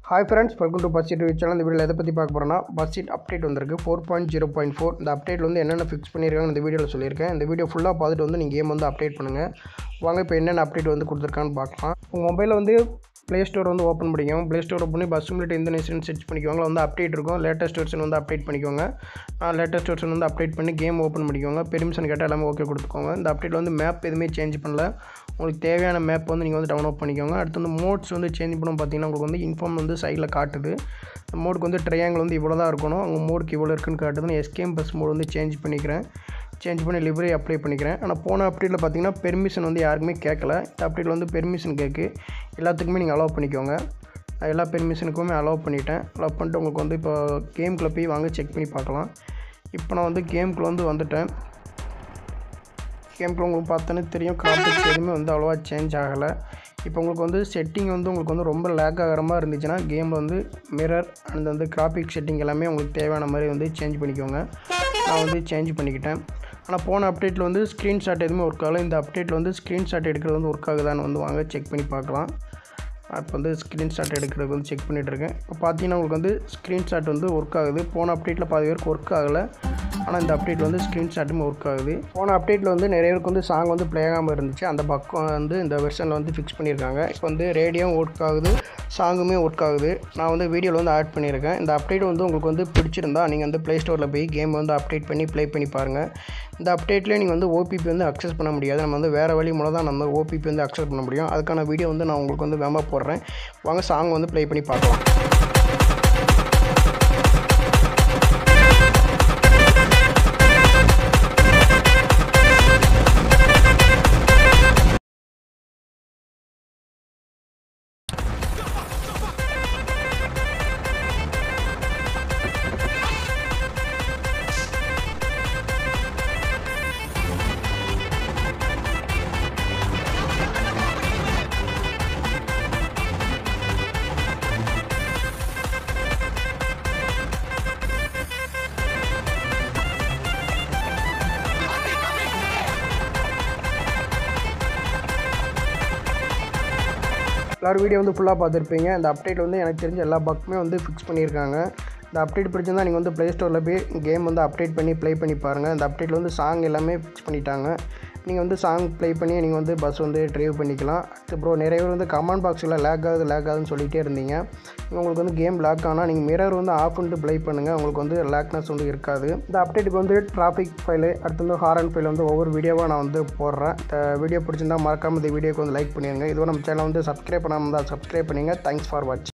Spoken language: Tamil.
hi friends welcome to bus seat channel இந்த வீடியோவில் எதை பற்றி பார்க்க போகிறோன்னா பஸ் சீட் அப்டேட் வந்திருக்கு four point zero point four இந்த அப்டேட் வந்து என்னென்ன ஃபிக்ஸ் பண்ணியிருக்காங்க இந்த வீடியோவில் சொல்லியிருக்கேன் இந்த வீடியோ ஃபுல்லாக பார்த்துட்டு வந்து நீங்கள் கேம் வந்து அப்டேட் பண்ணுங்கள் வாங்க இப்போ என்னென்ன அப்டேட் வந்து கொடுத்துருக்கான்னு பார்க்கலாம் உங்கள் மொபைலில் வந்து ப்ளே ஸ்டோர் வந்து ஓப்பன் பண்ணிக்கோங்க ப்ளே ஸ்டோர் ஓப்பன் பண்ணி பஸ் சிமுலேட் எந்த நேஷன் செர்ச் பண்ணிக்கோங்க வந்து அப்டேட் இருக்கும் லேட்டஸ்ட் வெர்ஷன் வந்து அப்டேட் பண்ணிக்கோங்க லேட்டஸ்ட் வெர்ஷன் வந்து அப்டேட் பண்ணி கேம் ஓப்பன் பண்ணிக்கோங்க பெர்மிஷன் கேட்டால் எல்லாமே ஓகே கொடுத்துக்கோங்க இந்த அப்டேட் வந்து மேப் எதுவுமே சேஞ்ச் பண்ணல உங்களுக்கு தேவையான மேப் வந்து நீங்கள் வந்து டவுன்லோட் பண்ணிக்கோங்க அடுத்து வந்து மோட்ஸ் வந்து சேஞ்ச் பண்ண பார்த்தீங்கன்னா உங்களுக்கு வந்து இன்ஃபார்ம் வந்து சைடில் காட்டுது மோடுக்கு வந்து ட்ரையாங்கிள் வந்து இவ்வளோ தான் இருக்கணும் உங்கள் மோடுக்கு இவ்வளோ இருக்குன்னு காட்டுது நான் எஸ்கேம் பஸ் மோட் வந்து சேஞ்ச் பண்ணிக்கிறேன் சேஞ்ச் பண்ணி லிவரி அப்ளை பண்ணிக்கிறேன் ஆனால் போன அப்டேட்டில் பார்த்தீங்கன்னா பெர்மிஷன் வந்து யாருக்குமே கேட்கல இந்த அப்டேட்டில் வந்து பெர்மிஷன் கேட்கு எல்லாத்துக்குமே நீங்கள் அலோவ் பண்ணிக்கோங்க நான் எல்லா பெர்மிஷனுக்குமே அலோவ் பண்ணிட்டேன் அலோவ் பண்ணிட்டு உங்களுக்கு வந்து இப்போ கேம்குள்ளே போய் வாங்க செக் பண்ணி பார்க்கலாம் இப்போ நான் வந்து கேம்குள்ளே வந்து வந்துட்டேன் கேம்குள்ளே உங்களுக்கு பார்த்தோன்னே தெரியும் கிராஃபிக்ஸ் எதுவுமே வந்து அவ்வளோவா சேஞ்ச் ஆகலை இப்போ உங்களுக்கு வந்து செட்டிங் வந்து உங்களுக்கு வந்து ரொம்ப லேக் ஆகிற மாதிரி இருந்துச்சுன்னா கேமில் வந்து மிரர் அந்த வந்து கிராஃபிக் செட்டிங் எல்லாமே உங்களுக்கு தேவையான மாதிரி வந்து சேஞ்ச் பண்ணிக்கோங்க நான் வந்து சேஞ்ச் பண்ணிக்கிட்டேன் ஆனால் போன அப்டேட்டில் வந்து ஸ்க்ரீன்ஷாட் எதுவுமே ஒர்க் ஆகலை இந்த அப்டேட்டில் வந்து ஸ்க்ரீன்ஷாட் எடுக்கிறது வந்து ஒர்க் ஆகுதான்னு வந்து வாங்க செக் பண்ணி பார்க்கலாம் இப்போ வந்து ஸ்க்ரீன்ஷாட் எடுக்கிறது வந்து செக் பண்ணிகிட்டு இருக்கேன் இப்போ பார்த்தீங்கன்னா உங்களுக்கு வந்து ஸ்க்ரீன்ஷாட் வந்து ஒர்க் ஆகுது போன அப்டேட்டில் பாதி பேருக்கு ஒர்க் ஆகலை ஆனால் இந்த அப்டேட் வந்து ஸ்க்ரீன்ஷாட்டுமே ஒர்க் ஆகுது போன அப்டேட்டில் வந்து நிறைய பேருக்கு வந்து சாங் வந்து ப்ளே ஆகாமல் இருந்துச்சு அந்த பக்கம் வந்து இந்த வெர்ஷனில் வந்து ஃபிக்ஸ் பண்ணியிருக்காங்க இப்போ வந்து ரேடியோவும் ஒர்க் ஆகுது சாங்குமே ஒர்க் ஆகுது நான் வந்து வீடியோவில் வந்து ஆட் பண்ணியிருக்கேன் இந்த அப்டேட் வந்து உங்களுக்கு வந்து பிடிச்சிருந்தா நீங்கள் வந்து ப்ளே ஸ்டோரில் போய் கேம் வந்து அப்டேட் பண்ணி ப்ளே பண்ணி பாருங்கள் இந்த அப்டேட்லேயே நீங்கள் வந்து ஓபிபி வந்து அக்சஸ் பண்ண முடியாது நம்ம வந்து வேறு வழி மூலம் தான் நம்ம ஓபிபி வந்து அக்சஸ் பண்ண முடியும் அதுக்கான வீடியோ வந்து நான் உங்களுக்கு வந்து வேமா போடுறேன் வாங்க சாங் வந்து ப்ளே பண்ணி பார்க்கலாம் எல்லோரும் வீடியோ வந்து ஃபுல்லாக பார்த்துருப்பீங்க இந்த அப்டேட் வந்து எனக்கு தெரிஞ்ச எல்லா பக்குமே வந்து ஃபிக்ஸ் பண்ணியிருக்காங்க இந்த அப்டேட் பிடிச்சிருந்தா நீங்கள் வந்து ப்ளே ஸ்டோரில் போய் கேம் வந்து அப்டேட் பண்ணி ப்ளே பண்ணி பாருங்கள் இந்த அப்டேட்டில் வந்து சாங் எல்லாமே ஃபிக்ஸ் பண்ணிட்டாங்க நீங்கள் வந்து சாங் ப்ளே பண்ணி நீங்கள் வந்து பஸ் வந்து ட்ரைவ் பண்ணிக்கலாம் அப்புறம் நிறைய பேர் வந்து கமெண்ட் பாக்ஸில் லேக் ஆகுது லேக் ஆகுதுன்னு சொல்லிகிட்டே இருந்தீங்க உங்களுக்கு வந்து கேம் லேக் ஆனால் நீங்கள் மிரர் வந்து ஆஃப் பண்ணிட்டு ப்ளே பண்ணுங்கள் உங்களுக்கு வந்து லேக்னஸ் வந்து இருக்காது இந்த அப்டேட்டுக்கு வந்து டிராஃபிக் ஃபைலு அடுத்து வந்து ஹாரன் ஃபைல் வந்து ஒவ்வொரு வீடியோவாக நான் வந்து போடுறேன் இந்த வீடியோ பிடிச்சிருந்தா மறக்காமல் இந்த வீடியோக்கு வந்து லைக் பண்ணிடுங்க இதுவும் நம்ம சேனல் வந்து சப்ஸ்கிரைப் பண்ணாமல் இருந்தால் சப்ஸ்கிரைப் பண்ணிங்க தேங்க்ஸ் ஃபார் வாட்சிங்